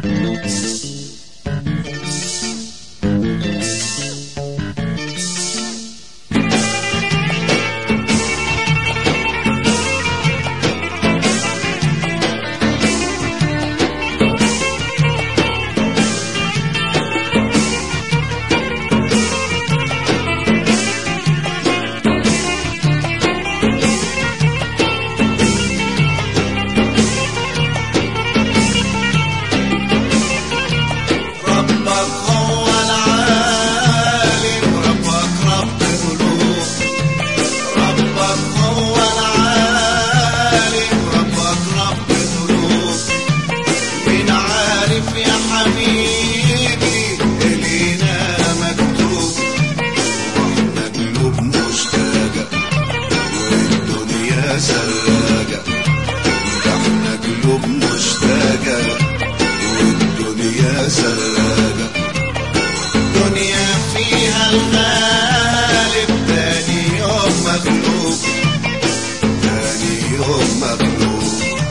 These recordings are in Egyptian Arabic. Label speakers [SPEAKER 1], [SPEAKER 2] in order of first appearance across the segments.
[SPEAKER 1] ربك هو العالم ربك رب قلوب ربك هو العالم ربك رب قلوب مين عارف يا حبيبي إلينا مكتوب واحنا قلوب مشتاقة والدنيا سراقة ده احنا قلوب مشتاقة والدنيا سراقة دنيا فيها الغالب تاني يوم مغلوب تاني يوم مغلوب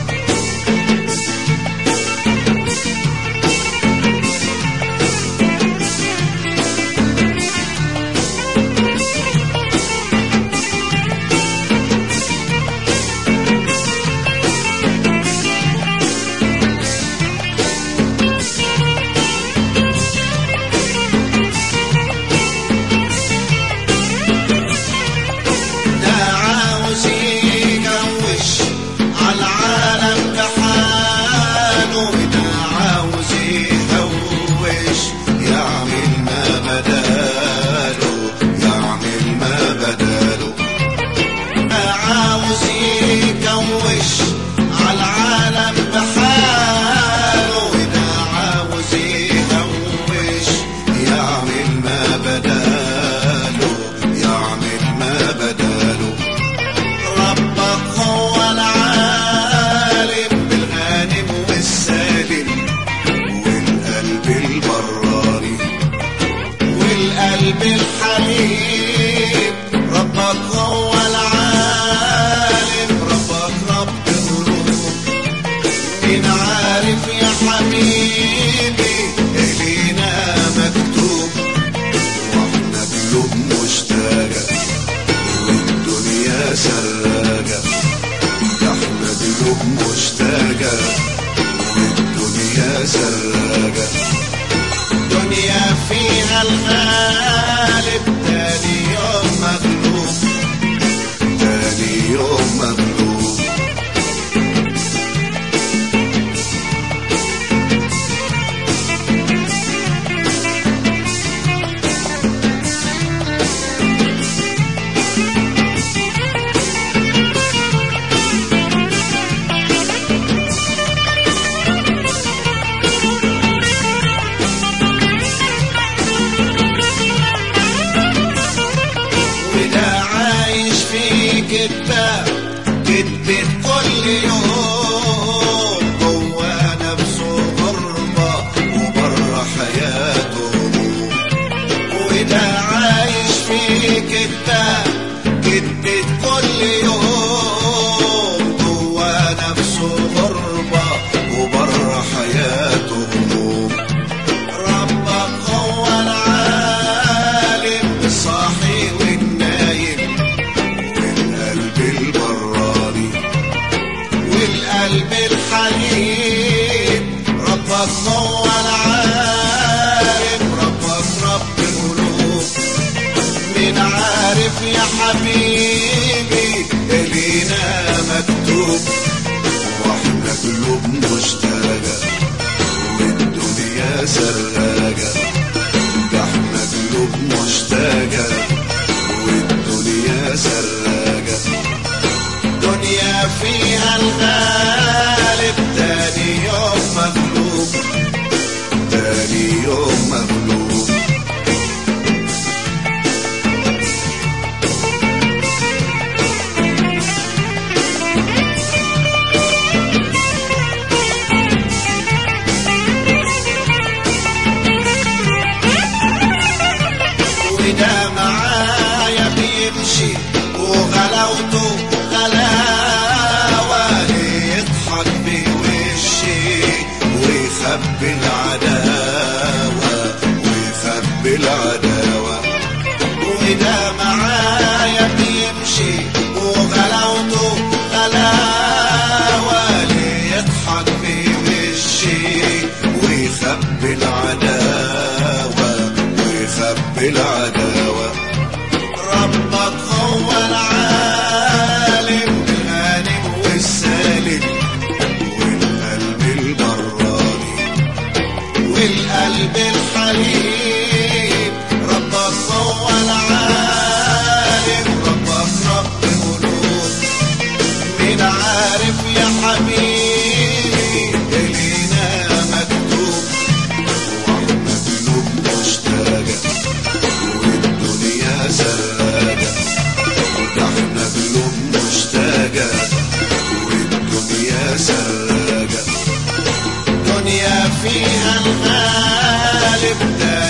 [SPEAKER 1] ده عاوز يجوش عالعالم بحاله ده عاوز يهوش يعمل ما بداله يعمل ما بداله ده عاوز يجوش عالعالم بحاله ده عاوز يهوش يعمل ما بداله يعمل ما بداله ربك هو العالم بالغانم والسالم والقلب البراني والقلب الحليم ربك هو العالم ربك رب قلوب مين عارف يا حبيبي إلينا مكتوب واحنا قلوب مشتاقة والدنيا سراقة ده احنا قلوب مشتاقة والدنيا سراقة دنيا فيها الغالب تاني يوم مغلوب تاني يوم مغلوب وده عايش في كتاب كتبت كل يوم جوا نفسه غربة وبره حياته هموم وده عايش في كتاب كتبت كل يوم جوا نفسه غربة وبره حياته هموم ربك هو العالم الصاحي والنايم والقلب البراني والقلب الحليم ربك هو العالم ربك رب القلوب مين عارف يا حبيبي إلينا مكتوب واحنا قلوب مشتاقة والدنيا سراقة ده احنا قلوب مشتاقة والدنيا سراقة دنيا فيها الغالب تاني يوم مغلوب تاني يوم مغلوب وده معايا بيمشي وغلاوته غلاوة العداوة ويخبي العداوة وده معايا بيمشي وغلاوته غلاوة ليضحك بوشي ويخبي العداوة ويخبي العداوة ربك هو العالم الغانم والسالم والقلب البراني والقلب الحليم ربك هو العالم ربك رب قلوب مين عارف يا حبيبي إلينا مكتوب واحنا قلوب مشتاقة والدنيا سراجة ده احنا قلوب مشتاقة والدنيا سراجة دنيا فيها الغالب ده